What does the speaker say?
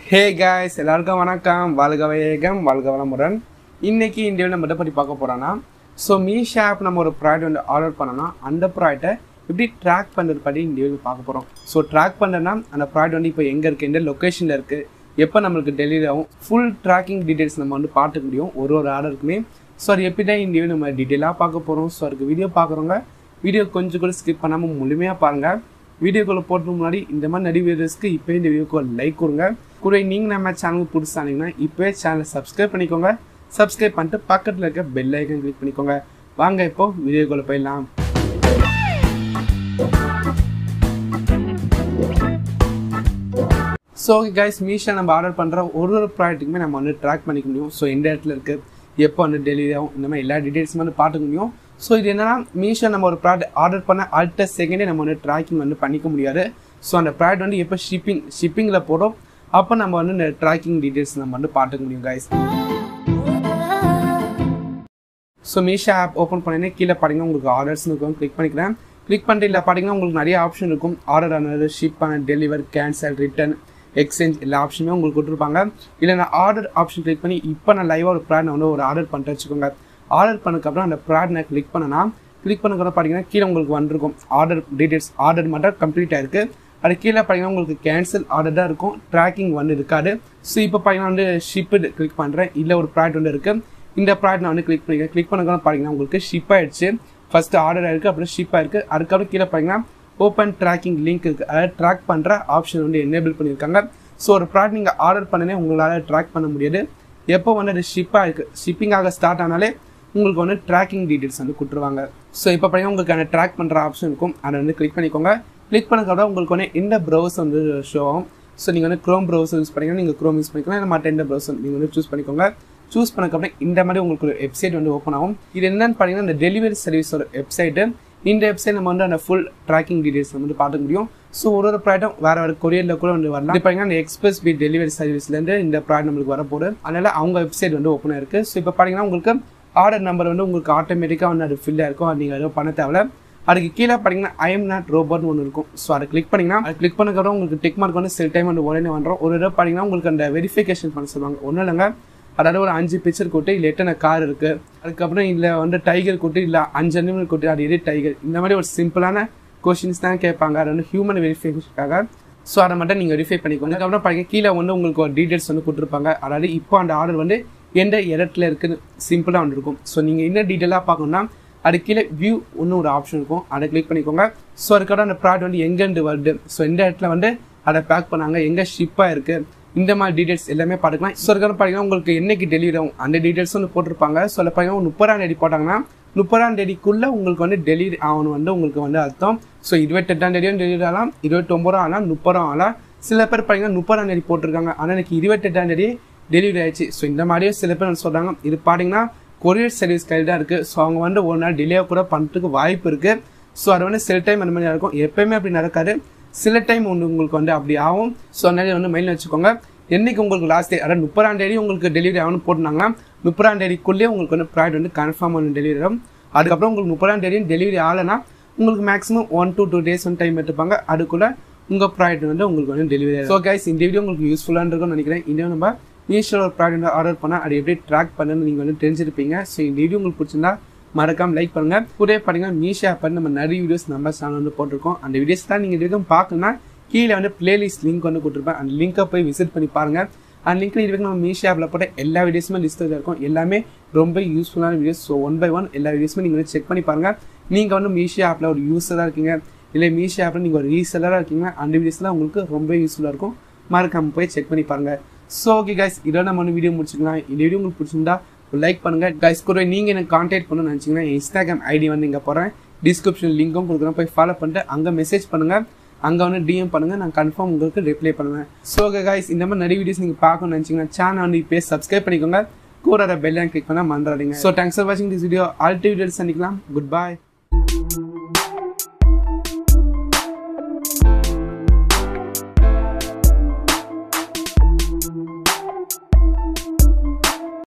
hey guys எல்லாருக்கும் வணக்கம் வாழ்க வேகம் வாழ்க வளமுடன் இன்னைக்கு இந்த வீடியோ நம்ம எதை பற்றி பார்க்க போகிறோன்னா ஸோ மீஷோ ஆப் நம்ம ஒரு ப்ராடக்ட் வந்து ஆர்டர் பண்ணோம்னா அந்த ப்ராடக்ட்டை எப்படி ட்ராக் பண்ணுறது பற்றி இந்த வீடியோ பார்க்க போகிறோம் ஸோ ட்ராக் பண்ணுறதுனா அந்த ப்ராடக்ட் வந்து இப்போ எங்கே இருக்குது எந்த லொக்கேஷனில் இருக்குது எப்போ நம்மளுக்கு டெலிவரி ஆகும் ஃபுல் ட்ராக்கிங் டீடைல்ஸ் நம்ம வந்து பார்த்துக்க முடியும் ஒரு ஒரு ஆர்டருக்குமே ஸோ அது எப்படி தான் இந்த வீடியோ நம்ம டீட்டெயிலாக பார்க்க போகிறோம் ஸோ அதுக்கு வீடியோ பார்க்குறவங்க வீடியோ கொஞ்சம் கூட ஸ்கிப் பண்ணாமல் முழுமையாக பாருங்கள் வீடியோக்குள்ளே போட்டு முன்னாடி இந்த மாதிரி நிறைய வீடியோஸ்க்கு இப்போ இந்த வீடியோக்கு லைக் கொடுங்க கூட நீங்கள் நம்ம சேனலுக்கு புதுசானீங்கன்னா இப்போவே சேனலை சப்ஸ்கிரைப் பண்ணிக்கோங்க சப்ஸ்கிரைப் பண்ணிட்டு பக்கத்தில் இருக்க பெல் ஐக்கன் கிளிக் பண்ணிக்கோங்க வாங்க இப்போ வீடியோக்குள்ளே போயிடலாம் ஸோ கைஸ் மீஷோ நம்ம ஆர்டர் பண்ணுற ஒரு ஒரு ப்ராடக்ட்டுக்குமே நம்ம வந்து ட்ராக் பண்ணிக்க முடியும் ஸோ எந்த இடத்துல இருக்குது எப்போ வந்து டெலிவரி ஆகும் இந்த மாதிரி எல்லா டீட்டெயில்ஸும் வந்து பார்த்துக்க முடியும் ஸோ இது என்னன்னா மீஷோ நம்ம ஒரு ப்ராடக்ட் ஆர்டர் பண்ண அடுத்த செகண்டே நம்ம வந்து ட்ராக்கிங் வந்து பண்ணிக்க முடியாது ஸோ அந்த ப்ராடக்ட் வந்து எப்போ ஷிப்பிங் ஷிப்பிங்கில் போகிறோம் அப்போ நம்ம வந்து இந்த ட்ராக்கிங் டீட்டெயில்ஸ் நம்ம வந்து பார்த்துக்க முடியும் guys so Meesho app open பண்ணினே கீழே பார்த்தீங்கன்னா உங்களுக்கு ஆர்டர்ஸ் இருக்கும் கிளிக் பண்ணிக்கிறேன் கிளிக் பண்ணிட்டு இல்லை பார்த்தீங்கன்னா உங்களுக்கு நிறைய ஆப்ஷன் இருக்கும் ஆர்டர் ஆனது ஷிப் ஆன டெலிவர் கேன்சல் ரிட்டர்ன் எக்ஸ்சேஞ்ச் எல்லா ஆப்ஷனுமே உங்களுக்கு கொடுத்துருப்பாங்க இல்லை நான் ஆர்டர் ஆப்ஷன் கிளிக் பண்ணி இப்போ நான் லைவாக ஒரு ப்ராடக்ட் வந்து ஒரு ஆர்டர் பண்ணிட்டு வச்சுக்கோங்க ஆர்டர் பண்ணதுக்கப்புறம் அந்த ப்ராடக்ட் நான் கிளிக் பண்ணனா கிளிக் பண்ணக்கப்புறம் பார்த்தீங்கன்னா கீழே உங்களுக்கு வந்திருக்கும் ஆர்டர் டீட்டெயில்ஸ் ஆர்டர் மட்டும் கம்ப்ளீட் ஆயிருக்கு அது கீழே பார்த்தீங்கன்னா உங்களுக்கு கேன்சல் ஆர்டர் தான் இருக்கும் ட்ராக்கிங் வந்து இருக்காது ஸோ இப்போ பார்த்தீங்கன்னா வந்து ஷிப்பு கிளிக் பண்ணுறேன் இல்லை ஒரு ப்ராடக்ட் வந்து இருக்குது இந்த ப்ராடக்ட் நான் வந்து கிளிக் பண்ணிக்கிறேன் கிளிக் பண்ணக்கப்புறம் பார்த்தீங்கன்னா உங்களுக்கு ஷிப் ஆயிடுச்சு ஃபர்ஸ்ட் ஆர்டர் ஆயிருக்கு அப்புறம் ஷிப் ஆயிருக்கு அதுக்கப்புறம் கீழே பார்த்தீங்கன்னா ஓப்பன் ட்ராக்கிங் லிங்க் இருக்குது அதாவது ட்ராக் பண்ணுற ஆப்ஷன் வந்து எனேபிள் பண்ணியிருக்காங்க ஸோ ஒரு ப்ராடக்ட் நீங்கள் ஆர்டர் பண்ணனே உங்களால் ட்ராக் பண்ண முடியாது எப்போ வந்து அது ஷிப்பாக இருக்குது ஷிப்பிங்காக ஸ்டார்ட் ஆனாலே உங்களுக்கு வந்து ட்ராக்கிங் டீட்டெயில்ஸ் வந்து கொடுத்துருவாங்க ஸோ இப்போ பார்த்தீங்கன்னா உங்களுக்கு அந்த ட்ராக் பண்ணுற ஆப்ஷன் இருக்கும் அதை வந்து கிளிக் பண்ணிக்கோங்க கிளிக் பண்ணக்கப்புறம் உங்களுக்கு வந்து எந்த ப்ரௌசர் வந்து ஷோ ஆகும் ஸோ நீங்கள் வந்து க்ரோம் ப்ரௌசர் யூஸ் பண்ணிங்கன்னா நீங்கள் க்ரோம் யூஸ் பண்ணிக்கலாம் இல்லை மற்ற எந்த ப்ரௌசர் நீங்கள் வந்து சூஸ் பண்ணிக்கோங்க சூஸ் பண்ணக்கப்புறம் இந்த மாதிரி உங்களுக்கு ஒரு வெப்சைட் வந்து ஓப்பன் ஆகும் இது என்னன்னு பார்த்தீங்கன்னா இந்த டெலிவரி சர்வீஸோட வெப்சைட்டு இந்த வெப்சைட் நம்ம வந்து அந்த ஃபுல் ட்ராக்கிங் டீடைல்ஸ் வந்து பார்த்துக்க முடியும் ஸோ ஒரு ஒரு ப்ராடக்ட்டும் வேறு வேறு கொரியரில் கூட வந்து வரலாம் இது பார்த்தீங்கன்னா இந்த எக்ஸ்பிரஸ் பி டெலிவரி சர்வீஸ்லேருந்து இந்த ப்ராடக்ட் நம்மளுக்கு வரப்போகுது அதனால் அவங்க வெப்சைட் வந்து ஓப்பன் ஆயிருக்கு ஸோ இப்போ பார்த்தீங்கன்னா உங்களுக்கு ஆர்டர் நம்பர் வந்து உங்களுக்கு ஆட்டோமேட்டிக்காக வந்து அது ஃபில் ஆயிருக்கும் அது நீங்கள் எதுவும் பண்ண தேவையில்ல அதுக்கு கீழே பார்த்தீங்கன்னா ஐ எம் நாட் ரோபோட்னு ஒன்று இருக்கும் ஸோ அதை கிளிக் பண்ணிங்கன்னா அது கிளிக் பண்ணக்கப்புறம் உங்களுக்கு டிக் மார்க் வந்து சில டைம் வந்து உடனே வந்துடும் ஒரு தடவை பார்த்தீங்கன்னா உங்களுக்கு அந்த வெரிஃபிகேஷன் பண்ண சொல்லுவாங்க ஒன்றும் இல்லைங்க அதாவது ஒரு அஞ்சு பிக்சர் கூட்டு இல்லை எத்தனை கார் இருக்குது அதுக்கப்புறம் இல்லை வந்து டைகர் கூட்டு இல்லை அஞ்சு அனிமல் கூட்டு அது எது டைகர் இந்த மாதிரி ஒரு சிம்பிளான கொஷின்ஸ் தான் கேட்பாங்க அது வந்து ஹியூமன் வெரிஃபிகேஷனுக்காக ஸோ அதை மட்டும் நீங்கள் வெரிஃபை பண்ணிக்கோங்க அதுக்கப்புறம் பாருங்க கீழே வந்து உங்களுக்கு ஒரு டீட்டெயில்ஸ் வந்து கொடுத்துருப்பாங்க அதாவது இப்போ அந்த ஆர்டர் வந்து எந்த இடத்துல இருக்குன்னு சிம்பிளாக வந்து இருக்கும் ஸோ நீங்கள் என்ன டீட்டெயிலாக பார்க்கணும்னா அது கீழே வியூ ஒன்று ஒரு ஆப்ஷன் இருக்கும் அதை கிளிக் பண்ணிக்கோங்க ஸோ அதுக்கப்புறம் அந்த ப்ராடக்ட் வந்து எங்கேருந்து வருது ஸோ எந்த இடத்துல வந்து அதை பேக் பண்ணாங்க எங்கே ஷிப்பாக இருக்குது இந்த மாதிரி டீடைல்ஸ் எல்லாமே பார்த்துக்கலாம் ஸோ அதுக்கப்புறம் பார்த்தீங்கன்னா உங்களுக்கு என்னைக்கு டெலிவரி ஆகும் அந்த டீடைல்ஸ் வந்து போட்டிருப்பாங்க ஸோ அதில் பார்த்தீங்கன்னா முப்பதாம் தேதி போட்டாங்கன்னா முப்பதாம் தேதிக்குள்ளே உங்களுக்கு வந்து டெலிவரி ஆகணும் வந்து உங்களுக்கு வந்து அர்த்தம் ஸோ இருபத்தெட்டாம் தேதியும் டெலிவரி ஆகலாம் இருபத்தொம்பதும் ஆகலாம் முப்பதும் ஆகலாம் சில பேர் பார்த்தீங்கன்னா முப்பதாம் தேதி போட்டிருக்காங்க ஆனால் எனக்கு இருபத்தெட்டாம் தேதி டெலிவரி ஆயிடுச்சு ஸோ இந்த மாதிரியே சில பேர் வந்து சொல்கிறாங்க இது பார்த்தீங்கன்னா கொரியர் சர்வீஸ் கையில் தான் இருக்குது ஸோ அவங்க வந்து ஒரு நாள் டிலே கூட பண்ணுறதுக்கு வாய்ப்பு இருக்குது ஸோ அது வந்து சில டைம் அந்த மாதிரி நடக்கும் எப்பயுமே அப்படி நடக்காது சில டைம் ஒன்று உங்களுக்கு வந்து அப்படி ஆகும் ஸோ அதனால வந்து மெயிலில் வச்சுக்கோங்க என்னைக்கு உங்களுக்கு லாஸ்ட் டே அதாவது முப்பதாம் தேதி உங்களுக்கு டெலிவரி ஆகணும்னு போட்டுனாங்கன்னா முப்பதாம் தேதிக்குள்ளேயே உங்களுக்கு வந்து ப்ராடக்ட் வந்து கன்ஃபார்ம் வந்து டெலிவரி ஆகும் அதுக்கப்புறம் உங்களுக்கு முப்பதாம் தேதியும் டெலிவரி ஆகலைன்னா உங்களுக்கு maximum one to two days வந்து டைம் எடுத்துப்பாங்க அதுக்குள்ளே உங்கள் ப்ராடக்ட் வந்து உங்களுக்கு வந்து டெலிவரி ஆகும் ஸோ கைஸ் இந்த வீடியோ உங்களுக்கு யூஸ்ஃபுல்லாக இருக்கும்னு நினைக்கிறேன் இந்த நம்ம மீஷோவில் ஒரு ப்ராடக்ட் வந்து ஆர்டர் பண்ணால் அது எப்படி ட்ராக் பண்ணுன்னு நீங்கள் வந்து தெரிஞ்சிருப்பீங்க ஸோ இந்த வீடியோ உங்களுக்கு பிடிச்சிருந்தா மறக்காம லைக் பண்ணுங்க கூட பார்த்தீங்கன்னா மீஷோ ஆப் நம்ம நிறைய வீடியோஸ் நம்ம சேனல் வந்து போட்டிருக்கோம் அந்த வீடியோஸ் தான் நீங்கள் இதுவரைக்கும் பார்க்கணும்னா கீழே வந்து பிளேலிஸ்ட் லிங்க் வந்து கொடுத்துருப்பேன் அந்த லிங்கை போய் விசிட் பண்ணி பாருங்க அந்த லிங்க்ல இது நம்ம மீஷோ ஆப்பில் போட்ட எல்லா வீடியோஸுமே லிஸ்ட் இருக்கும் எல்லாமே ரொம்ப யூஸ்ஃபுல்லான videos so one by one எல்லா வீடியோஸுமே நீங்கள் வந்து செக் பண்ணி பாருங்க நீங்கள் வந்து மீஷோ ஆப்பில் ஒரு யூஸராக இருக்கீங்க இல்லை மீஷோ ஆப்பில் நீங்கள் ஒரு ரீசெல்லராக இருக்கீங்க அந்த வீடியோஸ்லாம் உங்களுக்கு ரொம்ப யூஸ்ஃபுல்லாக இருக்கும் மறக்காம போய் செக் பண்ணி பாருங்க ஸோ ஓகே கைஸ் இதோட நம்ம வந்து வீடியோ முடிச்சுக்கலாம் இந்த வீடியோ உங்களுக்கு பிடிச்சிருந்தா லைக் பண்ணுங்க கைஸ் கூட நீங்கள் எனக்கு கான்டாக்ட் பண்ணணும்னு நினச்சிங்கன்னா இன்ஸ்டாகிராம் ஐடி வந்து இங்கே போகிறேன் டிஸ்கிரிப்ஷன் லிங்க்கும் கொடுக்குறேன் போய் ஃபாலோ பண்ணிட்டு அங்கே மெசேஜ் பண்ணுங்கள் அங்கே வந்து டிஎம் பண்ணுங்கள் நான் கன்ஃபார்ம் உங்களுக்கு ரிப்ளை பண்ணுவேன் ஸோ கைஸ் இந்த மாதிரி நிறைய வீடியோஸ் நீங்கள் பார்க்கணும்னு நினச்சிங்கன்னா சேனல் வந்து இப்போ சப்ஸ்கிரைப் பண்ணிக்கோங்க கூட பெல் கிளிக் பண்ணால் மறந்துடாதீங்க ஸோ தேங்க்ஸ் ஃபார் வாட்சிங் திஸ் வீடியோ ஆல்டி வீடியோஸ் சந்திக்கலாம் குட் பை